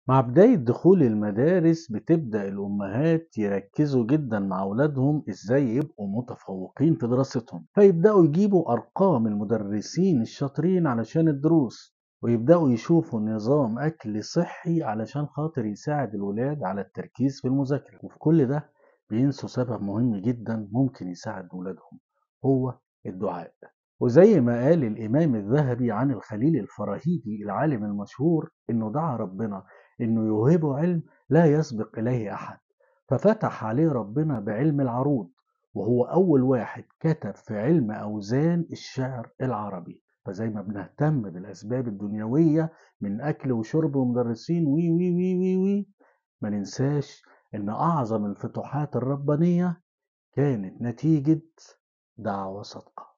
مع بداية دخول المدارس بتبدأ الأمهات يركزوا جدا مع أولادهم إزاي يبقوا متفوقين في دراستهم فيبدأوا يجيبوا أرقام المدرسين الشاطرين علشان الدروس ويبدأوا يشوفوا نظام أكل صحي علشان خاطر يساعد الولاد على التركيز في المذاكرة وفي كل ده بينسوا سبب مهم جدا ممكن يساعد ولادهم هو الدعاء وزي ما قال الإمام الذهبي عن الخليل الفراهيدي العالم المشهور إنه دعا ربنا إنه يوهبه علم لا يسبق إليه أحد ففتح عليه ربنا بعلم العروض وهو أول واحد كتب في علم أوزان الشعر العربي فزي ما بنهتم بالأسباب الدنيوية من أكل وشرب ومدرسين وي وي وي وي وي ما ننساش إن أعظم الفتوحات الربانية كانت نتيجة دعوة صادقة